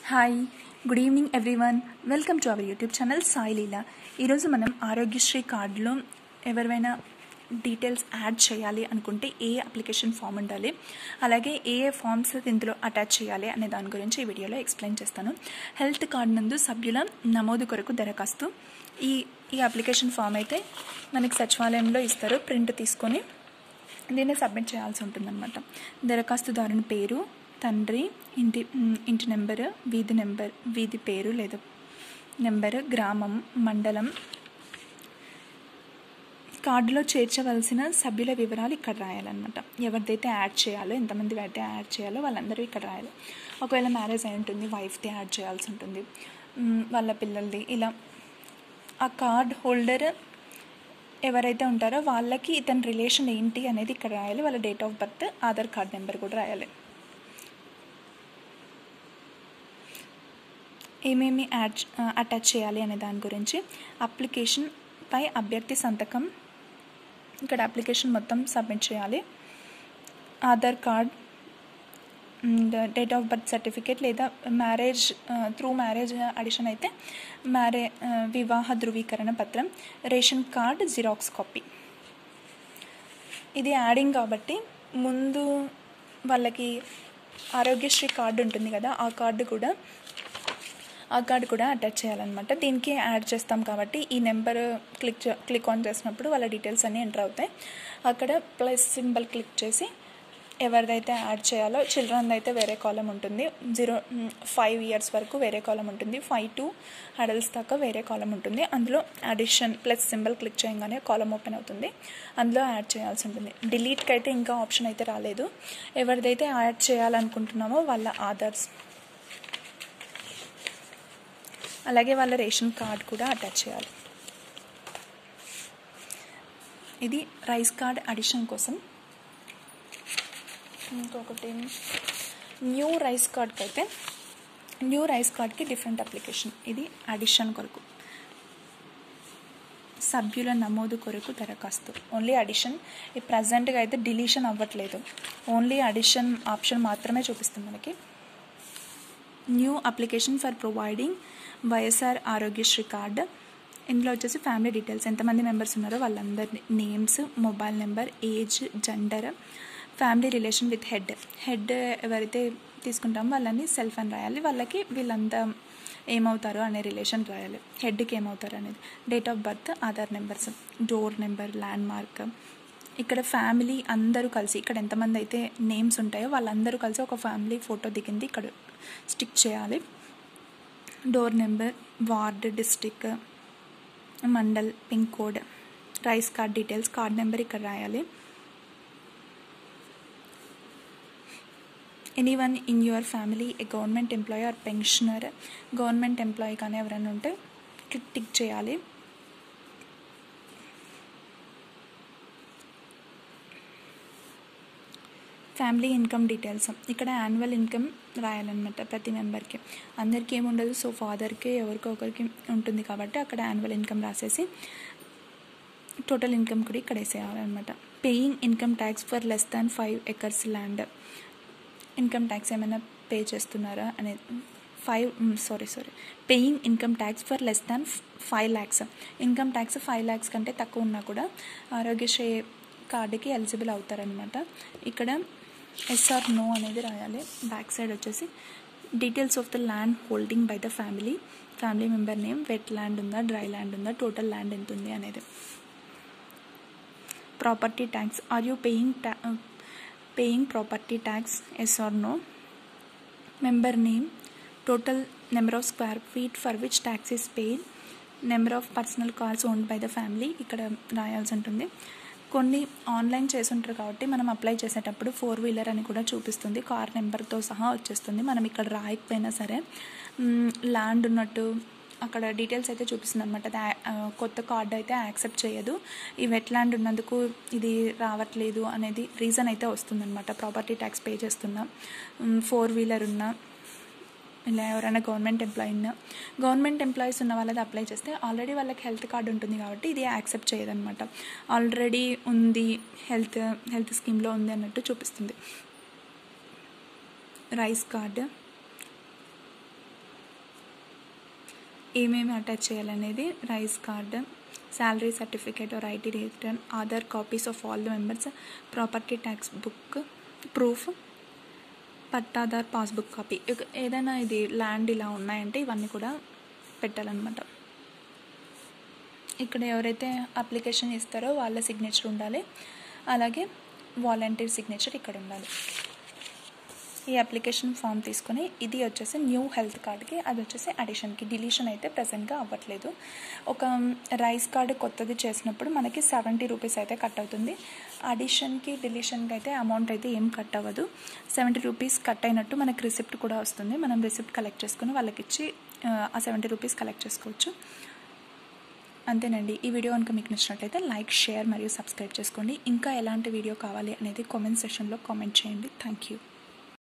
hi good evening everyone welcome to our YouTube channel Sai Leela ఈరోజు మనం ఆరోగ్యశ్రీ కార్డులో ఎవరివైనా డీటెయిల్స్ యాడ్ చేయాలి అనుకుంటే ఏ అప్లికేషన్ ఫామ్ ఉండాలి అలాగే ఏ ఏ ఫామ్స్ ఇందులో అటాచ్ చేయాలి అనే దాని గురించి ఈ వీడియోలో ఎక్స్ప్లెయిన్ చేస్తాను హెల్త్ కార్డు నందు సభ్యుల నమోదు కొరకు దరఖాస్తు ఈ ఈ అప్లికేషన్ ఫామ్ అయితే మనకి సచివాలయంలో ఇస్తారు ప్రింట్ తీసుకొని దీన్ని సబ్మిట్ చేయాల్సి ఉంటుందన్నమాట దరఖాస్తుదారుని పేరు తండ్రి ఇంటి మ్, ఇంటి నెంబరు వీధి నెంబర్ వీధి పేరు లేదా నెంబర్ గ్రామం మండలం కార్డులో చేర్చవలసిన సభ్యుల వివరాలు ఇక్కడ రాయాలన్నమాట ఎవరిదైతే యాడ్ చేయాలో ఎంతమంది అయితే యాడ్ చేయాలో వాళ్ళందరూ ఇక్కడ రాయాలి ఒకవేళ మ్యారేజ్ అయి ఉంటుంది వైఫ్ది యాడ్ చేయాల్సి ఉంటుంది మ్, వాళ్ళ పిల్లలది ఇలా ఆ కార్డ్ హోల్డర్ ఎవరైతే ఉంటారో వాళ్ళకి ఇతని రిలేషన్ ఏంటి అనేది ఇక్కడ రాయాలి వాళ్ళ date of birth Aadhaar card number కూడా రాయాలి ఏమేమి యాడ్ అటాచ్ చేయాలి అనే దాని గురించి అప్లికేషన్ పై అభ్యర్థి సంతకం ఇక్కడ అప్లికేషన్ మొత్తం సబ్మిట్ చేయాలి Aadhaar card date of birth certificate లేదా మ్యారేజ్ త్రూ మ్యారేజ్ అడిషన్ అయితే మ్యారే వివాహ ధృవీకరణ పత్రం రేషన్ కార్డ్ జిరాక్స్ కాపీ ఇది యాడింగ్ కాబట్టి ముందు వాళ్ళకి ఆరోగ్యశ్రీ కార్డు ఉంటుంది కదా ఆ కార్డు కూడా ఆ కార్డు కూడా అటాచ్ చేయాలన్నమాట దీనికి యాడ్ చేస్తాం కాబట్టి ఈ నెంబర్ క్లిక్ క్లిక్ ఆన్ చేసినప్పుడు వాళ్ళ డీటెయిల్స్ అన్నీ ఎంటర్ అవుతాయి అక్కడ ప్లస్ సింబల్ క్లిక్ చేసి ఎవరిదైతే యాడ్ చేయాలో చిల్డ్రన్ అయితే వేరే కాలం ఉంటుంది జీరో ఫైవ్ ఇయర్స్ వరకు వేరే కాలం ఉంటుంది ఫైవ్ టు అడల్ట్స్ దాకా వేరే కాలం ఉంటుంది అందులో అడిషన్ ప్లస్ సింబల్ క్లిక్ చేయగానే కాలం ఓపెన్ అవుతుంది అందులో యాడ్ చేయాల్సి ఉంటుంది డిలీట్కి అయితే ఇంకా ఆప్షన్ అయితే రాలేదు ఎవరిదైతే యాడ్ చేయాలనుకుంటున్నామో వాళ్ళ ఆధార్స్ అలాగే వాళ్ళ రేషన్ కార్డ్ కూడా అటాచ్ చేయాలి ఇది రైస్ కార్డ్ అడిషన్ కోసం ఇంకొకటి న్యూ రైస్ కార్డ్కి అయితే న్యూ రైస్ కార్డ్కి డిఫరెంట్ అప్లికేషన్ ఇది అడిషన్ కొరకు సభ్యుల నమోదు కొరకు దరఖాస్తు ఓన్లీ అడిషన్ ఈ ప్రజెంట్గా అయితే డిలీషన్ అవ్వట్లేదు ఓన్లీ అడిషన్ ఆప్షన్ మాత్రమే చూపిస్తుంది మనకి new application for providing YSR Aarogyasri card ఇందులో వచ్చేసి ఫ్యామిలీ డీటెయిల్స్ ఎంతమంది మెంబర్స్ ఉన్నారో వాళ్ళందరి names mobile number age gender family relation with head head ఎవరైతే తీసుకుంటామో వాళ్ళని సెల్ఫ్ అని రాయాలి వాళ్ళకి వీళ్ళంతా ఏమవుతారో అనే రిలేషన్ రాయాలి హెడ్కి ఏమవుతారు అనేది date of birth Aadhaar numbers door number landmark ఇక్కడ ఫ్యామిలీ అందరూ కలిసి ఇక్కడ ఎంతమంది అయితే నేమ్స్ ఉంటాయో వాళ్ళందరూ కలిసి ఒక ఫ్యామిలీ ఫోటో దిగింది ఇక్కడ స్టిక్ చేయాలి door number ward district mandal pin code rice card details card number ఇక్కడ రాయాలి any one in your family a government employee or pensioner government employee కానీ ఎవరైనా ఉంటే టిక్ టిక్ చేయాలి ఫ్యామిలీ ఇన్కమ్ డీటెయిల్స్ ఇక్కడ యాన్యువల్ ఇన్కమ్ రాయాలన్నమాట ప్రతి మెంబర్కి అందరికీ ఏముండదు సో ఫాదర్కి ఎవరికో ఒకరికి ఉంటుంది కాబట్టి అక్కడ యాన్యువల్ ఇన్కమ్ రాసేసి టోటల్ ఇన్కమ్ కూడా ఇక్కడ వేసేయాలన్నమాట paying income tax for less than five acres land income tax ఏమైనా పే చేస్తున్నారా అనేది five sorry sorry paying income tax for less than five lakhs income tax five lakhs కంటే తక్కువ ఉన్నా కూడా ఆరోగ్యశ్రీ కార్డుకి ఎలిజిబుల్ అవుతారనమాట ఇక్కడ ఎస్ఆర్ నో అనేది రాయాలి బ్యాక్ సైడ్ వచ్చేసి details of the land holding by the family family member name wet land ఉందా డ్రై ల్యాండ్ ఉందా టోటల్ ల్యాండ్ ఎంత ఉంది అనేది property tax are you paying paying property tax yes or no member name total number of square feet for which tax is paid number of personal cars owned by the family ఇక్కడ రాయాల్సి ఉంటుంది కొన్ని online చేసి ఉంటారు కాబట్టి మనం apply చేసేటప్పుడు four wheeler అని కూడా చూపిస్తుంది కార్ నెంబర్తో సహా వచ్చేస్తుంది మనం ఇక్కడ రాయకపోయినా సరే ల్యాండ్ ఉన్నట్టు అక్కడ డీటెయిల్స్ అయితే చూపిస్తుంది అనమాట అది కొత్త కార్డు అయితే యాక్సెప్ట్ చేయదు ఈ వెట్ ల్యాండ్ ఉన్నందుకు ఇది రావట్లేదు అనేది రీజన్ అయితే వస్తుందన్నమాట ప్రాపర్టీ ట్యాక్స్ పే చేస్తున్నా ఫోర్ వీలర్ ఉన్నా ఇలా ఎవరైనా గవర్నమెంట్ ఎంప్లాయీ ఉన్నా గవర్నమెంట్ ఎంప్లాయీస్ ఉన్న వాళ్ళది అప్లై చేస్తే ఆల్రెడీ వాళ్ళకి హెల్త్ కార్డు ఉంటుంది కాబట్టి ఇది యాక్సెప్ట్ చేయదన్నమాట ఆల్రెడీ ఉంది హెల్త్ హెల్త్ స్కీమ్లో ఉంది అన్నట్టు చూపిస్తుంది రైస్ కార్డు ఏమేమి అటాచ్ చేయాలనేది rice card salary certificate or IT return Aadhaar copies of all the members property tax book proof పట్టాదార్ పాస్బుక్ కాపీ ఇక- ఏదైనా ఇది ల్యాండ్ ఇలా ఉన్నాయంటే ఇవన్నీ కూడా పెట్టాలన్నమాట ఇక్కడ ఎవరైతే అప్లికేషన్ ఇస్తారో వాళ్ళ సిగ్నేచర్ ఉండాలి అలాగే వాలంటీర్ సిగ్నేచర్ ఇక్కడ ఉండాలి ఈ అప్లికేషన్ ఫామ్ తీసుకొని ఇది వచ్చేసి న్యూ హెల్త్ కార్డ్కి అది వచ్చేసి అడిషన్కి డిలీషన్ అయితే ప్రజెంట్గా అవ్వట్లేదు ఒక రైస్ కార్డు కొత్తది చేసినప్పుడు మనకి సెవెంటీ రూపీస్ అయితే కట్ అవుతుంది అడిషన్కి డిలీషన్కి అయితే అమౌంట్ అయితే ఏం కట్ అవ్వదు సెవెంటీ రూపీస్ కట్ అయినట్టు మనకి రిసిప్ట్ కూడా వస్తుంది మనం రిసిప్ట్ కలెక్ట్ చేసుకుని వాళ్ళకి ఇచ్చి ఆ, ఆ సెవెంటీ రూపీస్ కలెక్ట్ చేసుకోవచ్చు అంతేనండి ఈ వీడియో కనుక మీకు నచ్చినట్లయితే లైక్ షేర్ మరియు సబ్స్క్రైబ్ చేసుకోండి ఇంకా ఎలాంటి వీడియో కావాలి అనేది కామెంట్ సెక్షన్లో కామెంట్ చేయండి థ్యాంక్ యూ